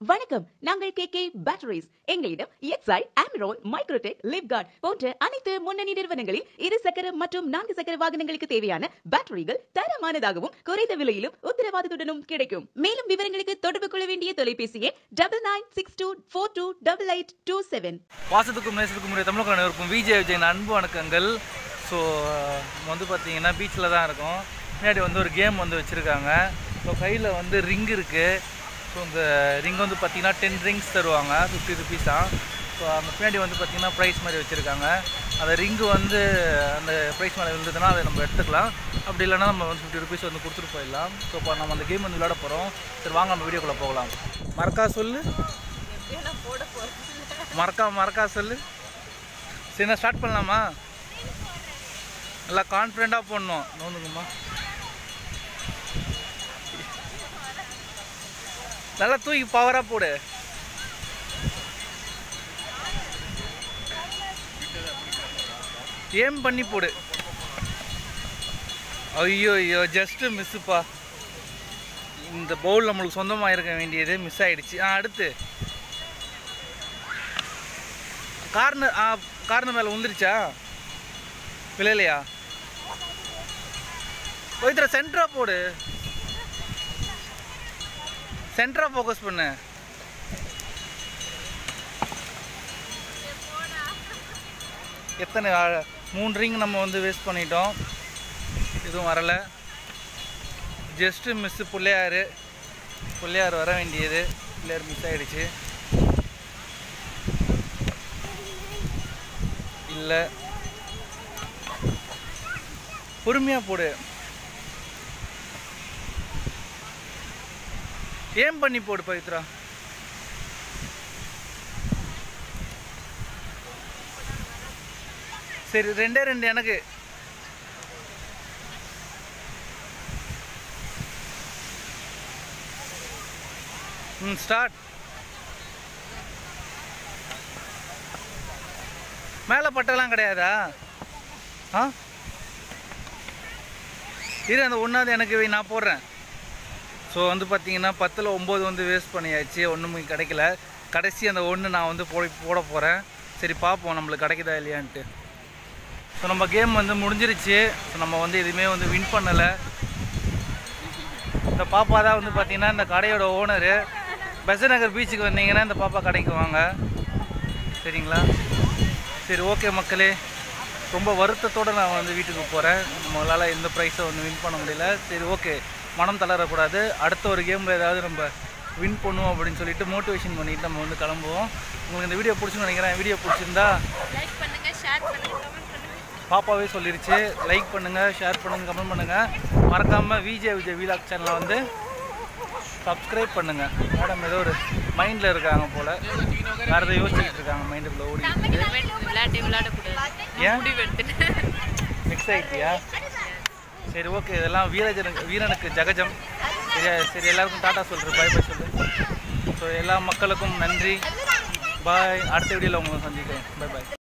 வணக்கம் நாங்கள் K K batteries எங்களிடம் எக்ஸைட் ஆம்ரோல் மைக்ரோடெக் லிப்கார்ட் போன்ற அனைத்து முன்னணி நிறுவனங்களில் இரு சக்கர மற்றும் நான்கு சக்கர வாகனங்களுக்கு தேவையான பேட்டரிகள் தரமானதாகவும் குறைந்த விலையிலும் உத்தரவாதத்துடனும் கிடைக்கும் மேலும் விவரங்களுக்கு தொடர்பு கொள்ள வேண்டிய தொலைபேசி எண் double nine six two four two double eight two seven வாசத்துக்கும் நேசத்துக்கும் முறைய தமிழக அனைவருக்கும் விஜய் விஜயின் அன்பு வணக்கங்கள் ஸோ வந்து பார்த்தீங்கன்னா பீச்சில் தான் இருக்கும் பின்னாடி வந்து ஒரு கேம் வந்து வச்சுருக்காங்க ஸோ கையில் வந்து ரிங் இருக்குது ஸோ இந்த ரிங் வந்து பார்த்தீங்கன்னா டென் ரிங்ஸ் தருவாங்க ஃபிஃப்டி ருபீஸ் தான் ஸோ அந்த பின்னாடி வந்து பார்த்தீங்கன்னா ப்ரைஸ் மாதிரி வச்சுருக்காங்க அந்த ரிங்கு வந்து அந்த ப்ரைஸ் மேலே இருந்ததுன்னா அதை நம்ம எடுத்துக்கலாம் அப்படி இல்லைன்னா நம்ம வந்து ஃபிஃப்டி ருபீஸ் வந்து கொடுத்துட்டு போயிடலாம் ஸோ இப்போ நம்ம அந்த கேம் வந்து விளையாட போகிறோம் சரி வாங்க நம்ம வீடியோக்குள்ளே போகலாம் மறக்கா சொல்லு மறக்கா மறக்கா சொல்லு சரி நான் ஸ்டார்ட் பண்ணலாமா நல்லா கான்ஃபிடெண்ட்டாக போடணும் நோந்துங்கம்மா நல்லா தூக்கி பவராக போடு ஏம் பண்ணி போடு ஐயோ ஐயோ ஜஸ்ட்டு மிஸ்ஸுப்பா இந்த பவுல் நம்மளுக்கு சொந்தமாக இருக்க வேண்டியது மிஸ் ஆயிடுச்சு ஆ அடுத்து கார்னர் ஆ கார்னர் மேலே வந்துருச்சா விளையலையா பவித்ரா சென்டரா போடு சென்டரா ஃபோக்கஸ் பண்ணு எத்தனை ஆ- மூணு ரிங் நம்ம வந்து வேஸ்ட் பண்ணிட்டோம் எதுவும் வரலை ஜஸ்ட்டு மிஸ்ஸு பிள்ளையார் பிள்ளையார் வர வேண்டியது பிள்ளையார் மிஸ் ஆயிடுச்சு இல்லை பொறுமையாக போடு ஏன் பண்ணி போடு பவித்ரா சரி ரெண்டே ரெண்டு எனக்கு ம் ஸ்டார்ட் மேலே பட்டெல்லாம் கிடையாதா ஆ இரு அந்த ஒன்றாவது எனக்கு வை, நான் போடுறேன் ஸோ வந்து பார்த்தீங்கன்னா பத்தில் ஒம்பது வந்து வேஸ்ட் பண்ணியாச்சு ஒன்றுமே கிடைக்கல கடைசி அந்த ஒன்று நான் வந்து போட போட போகிறேன் சரி பார்ப்போம் நம்மளுக்கு கிடைக்குதா இல்லையான்ட்டு ஸோ நம்ம கேம் வந்து முடிஞ்சிருச்சு ஸோ நம்ம வந்து எதுவுமே வந்து வின் பண்ணலை இந்த பாப்பா தான் வந்து பார்த்தீங்கன்னா இந்த கடையோட ஓனரு பெசநகர் பீச்சுக்கு வந்தீங்கன்னா இந்த பாப்பா கடைக்கு வாங்க சரிங்களா சரி ஓகே மக்களே ரொம்ப வருத்தத்தோடு நான் வந்து வீட்டுக்கு போகிறேன் நம்மளால் எந்த ப்ரைஸை வந்து வின் பண்ண முடியல சரி ஓகே மனம் தளரக்கூடாது அடுத்த ஒரு கேமில் ஏதாவது நம்ம வின் பண்ணுவோம் அப்படின்னு சொல்லிட்டு மோட்டிவேஷன் பண்ணிட்டு நம்ம வந்து கிளம்புவோம் உங்களுக்கு இந்த வீடியோ பிடிச்சுன்னு நினைக்கிறேன் வீடியோ பிடிச்சிருந்தா லைக் பண்ணுங்க ஷேர் பண்ணுங்க கமெண்ட் பண்ணுங்க பாப்பாவே சொல்லிருச்சு லைக் பண்ணுங்கள் ஷேர் பண்ணுங்கள் கமெண்ட் பண்ணுங்கள் மறக்காமல் விஜே விஜய் வீலாக் சேனலை வந்து சப்ஸ்கிரைப் பண்ணுங்கள் மேடம் ஏதோ ஒரு மைண்டில் இருக்காங்க போல் வேறு ஏதோ யோசிச்சுக்கிட்டு இருக்காங்க மைண்டுக்குள்ளே ஓடி விளையாட்டு விளையாடக்கூடாது ஏன் முடிவு எடுத்துட்டேன் மிக்ஸ் ஆகிட்டியா சரி ஓகே இதெல்லாம் வீரஜனுக்கு வீரனுக்கு ஜகஜம் சரியா சரி எல்லாருக்கும் டாட்டா சொல்கிறேன் பை பை சொல்லு ஸோ எல்லா மக்களுக்கும் நன்றி பாய் அடுத்த வீடியோவில் உங்களை சந்திக்கிறேன் பை பாய்